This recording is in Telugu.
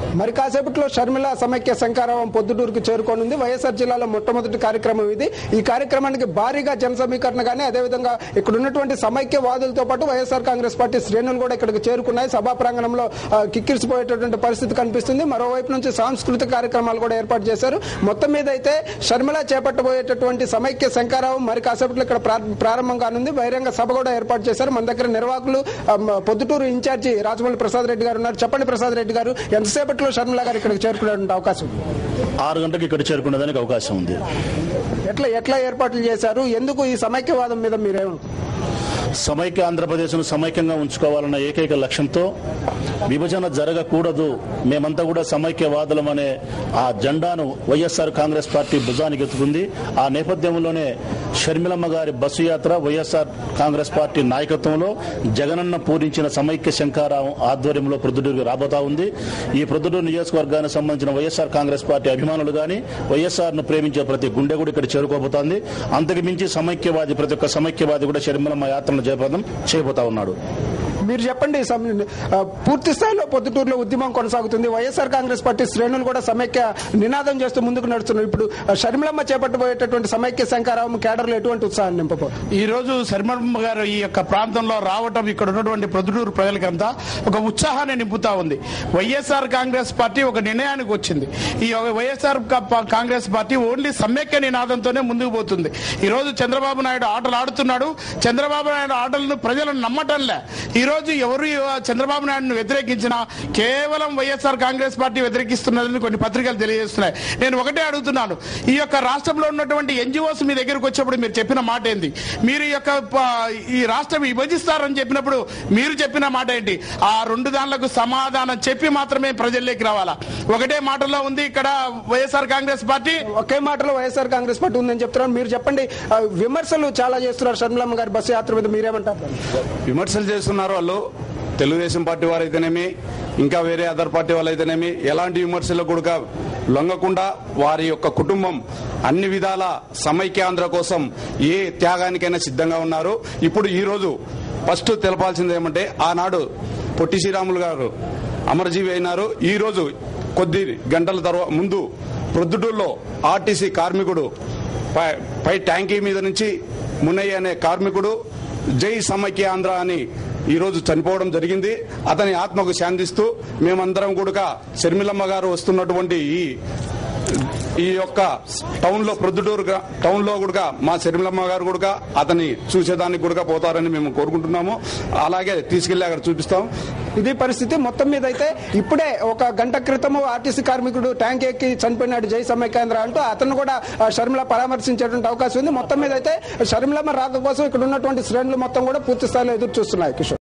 మరి కాసేపట్లో షర్మిల సమైక్య శంకారావం పొద్దుటూరుకు చేరుకోనుంది వైఎస్ఆర్ జిల్లాలో మొట్టమొదటి కార్యక్రమం ఇది ఈ కార్యక్రమానికి భారీగా జన సమీకరణ కానీ అదేవిధంగా ఇక్కడ ఉన్నటువంటి సమైక్య వాదులతో పాటు వైఎస్ఆర్ కాంగ్రెస్ పార్టీ శ్రేణులు కూడా ఇక్కడికి చేరుకున్నాయి సభా ప్రాంగణంలో ఆ, కిక్కిరిసిపోయేటటువంటి పరిస్థితి కనిపిస్తుంది మరోవైపు నుంచి సాంస్కృతిక కార్యక్రమాలు కూడా ఏర్పాటు చేశారు మొత్తం మీద అయితే షర్మిల చేపట్టబోయేటటువంటి సమైక్య శంకారావం మరి కాసేపట్లో ఇక్కడ ప్రా- ప్రారంభం కానుంది బహిరంగ సభ కూడా ఏర్పాటు చేశారు మన దగ్గర నిర్వాహకులు ఆ, మ- పొద్దుటూరు ఇన్ఛార్జి రాజమౌళి ప్రసాద్ రెడ్డి గారు ఉన్నారు చెప్పండి ప్రసాద్ రెడ్డి గారు ఎంతసేపట్లో షర్మిల గారు ఇక్కడికి చేరుకునే అవకాశం ఉంది? ఆరు గంటలకు ఇక్కడ చేరుకునేదానికి అవకాశం ఉంది ఎట్లా ఎట్లా ఏర్పాట్లు చేశారు ఎందుకు ఈ సమైక్యవాదం మీద మీరేం సమైక్య ఆంధ్రప్రదేశ్ను సమైక్యంగా ఉంచుకోవాలన్న ఏకైక లక్ష్యంతో విభజన జరగకూడదు మేమంతా కూడా సమైక్యవాదులం అనే ఆ జెండాను వైఎస్ఆర్ కాంగ్రెస్ పార్టీ భుజానికి ఎత్తుకుంది ఆ నేపథ్యంలోనే షర్మిలమ్మ గారి బస్సు యాత్ర వైఎస్ఆర్ కాంగ్రెస్ పార్టీ నాయకత్వంలో జగనన్న పూరించిన సమైక్య శంకారావం ఆధ్వర్యంలో ప్రొద్దుటూరుకు రాబోతా ఉంది ఈ ప్రొద్దుటూరు నియోజకవర్గానికి సంబంధించిన వైఎస్ఆర్ కాంగ్రెస్ పార్టీ అభిమానులు గాని వైఎస్ఆర్ ను ప్రేమించే ప్రతి గుండె కూడా ఇక్కడ చేరుకోబోతోంది అంతకు మించి సమైక్యవాది ప్రతి ఒక్క సమైక్యవాది కూడా షర్మిలమ్మ యాత్రను జయప్రదం చేయబోతా ఉన్నాడు మీరు చెప్పండి సమ- ఆ, పూర్తి స్థాయిలో పొద్దుటూరులో ఉద్యమం కొనసాగుతుంది వైఎస్ఆర్ కాంగ్రెస్ పార్టీ శ్రేణులు కూడా సమైక్య నినాదం చేస్తూ ముందుకు నడుస్తున్నారు ఇప్పుడు ఆ, షర్మిలమ్మ చేపట్టబోయేటటువంటి సమైక్య శంకారావం కేడర్లు ఎటువంటి ఉత్సాహం నింపబో ఈ రోజు శర్మమ్మ గారు ఈ యొక్క ప్రాంతంలో రావటం ఇక్కడ ఉన్నటువంటి ప్రొద్దుటూరు ప్రజలకంతా ఒక ఉత్సాహాన్ని నింపుతా ఉంది వైఎస్ఆర్ కాంగ్రెస్ పార్టీ ఒక నిర్ణయానికి వచ్చింది ఈ వైఎస్ఆర్ కా- కాంగ్రెస్ పార్టీ ఓన్లీ సమైక్య నినాదంతోనే ముందుకు పోతుంది ఈ రోజు చంద్రబాబు నాయుడు ఆటలు ఆడుతున్నాడు చంద్రబాబు నాయుడు ఆటలను ప్రజలు నమ్మటంలే ఈ రోజు ఎవరు చంద్రబాబు నాయుడును వ్యతిరేకించినా కేవలం వైఎస్ఆర్ కాంగ్రెస్ పార్టీ వ్యతిరేకిస్తున్నదని కొన్ని పత్రికలు తెలియజేస్తున్నాయి నేను ఒకటే అడుగుతున్నాను ఈ యొక్క రాష్ట్రంలో ఉన్నటువంటి ఎన్జిఓస్ మీ దగ్గరకు వచ్చేప్పుడు మీరు చెప్పిన మాట ఏంది మీరు ఈ యొక్క ప- ఈ రాష్ట్రం విభజిస్తారని చెప్పినప్పుడు మీరు చెప్పిన మాట ఏంటి ఆ రెండు దానిలకు సమాధానం చెప్పి మాత్రమే ప్రజల్లోకి రావాలా ఒకటే మాటలో ఉంది ఇక్కడ వైఎస్ఆర్ కాంగ్రెస్ పార్టీ ఒకే మాటలో వైఎస్ఆర్ కాంగ్రెస్ పార్టీ ఉందని చెప్తున్నారు మీరు చెప్పండి ఆ, విమర్శలు చాలా చేస్తున్నారు షర్మిలమ్మ గారి బస్సు యాత్ర మీద మీరేమంటారు విమర్శలు చేస్తున్నారు వాళ్ళు తెలుగుదేశం పార్టీ వారు అయితేనేమి ఇంకా వేరే అదర్ పార్టీ వాళ్ళు అయితేనేమి ఎలాంటి విమర్శలు కూడా లొంగకుండా వారి యొక్క కుటుంబం అన్ని విధాల సమైక్యాంధ్ర కోసం ఏ త్యాగానికైనా సిద్ధంగా ఉన్నారు ఇప్పుడు ఈ రోజు ఫస్ట్ తెలపాల్సింది ఏమంటే ఆనాడు పొట్టి శ్రీరాములు గారు అమరజీవి అయినారు ఈ రోజు కొద్ది గంటల తర్వాత ముందు ప్రొద్దుటూరులో ఆర్టీసీ కార్మికుడు పై- పై ట్యాంకీ మీద నుంచి మున్నయ్య అనే కార్మికుడు జై సమైక్య ఆంధ్ర అని ఈ రోజు చనిపోవడం జరిగింది అతని ఆత్మకు శాంతిస్తూ మేమందరం కూడా షర్మిలమ్మ గారు వస్తున్నటువంటి ఈ ఈ యొక్క టౌన్ లో ప్రొద్దుటూరు గ్రా- టౌన్ లో కూడా మా షర్మిలమ్మ గారు కూడా అతని చూసేదానికి కూడా పోతారని మేము కోరుకుంటున్నాము అలాగే తీసుకెళ్లి అక్కడ చూపిస్తాం ఇది పరిస్థితి మొత్తం మీద అయితే ఇప్పుడే ఒక గంట క్రితం ఆర్టీసీ కార్మికుడు ట్యాంక్ ఎక్కి చనిపోయినాడు జై సమైక్యాంధ్ర అంటూ అతను కూడా ఆ, షర్మిల పరామర్శించేటువంటి అవకాశం ఉంది మొత్తం మీద అయితే షర్మిలమ్మ రాక కోసం ఇక్కడ ఉన్నటువంటి శ్రేణులు మొత్తం కూడా పూర్తి స్థాయిలో ఎదురు చూస్తున్నాయి కిషోర్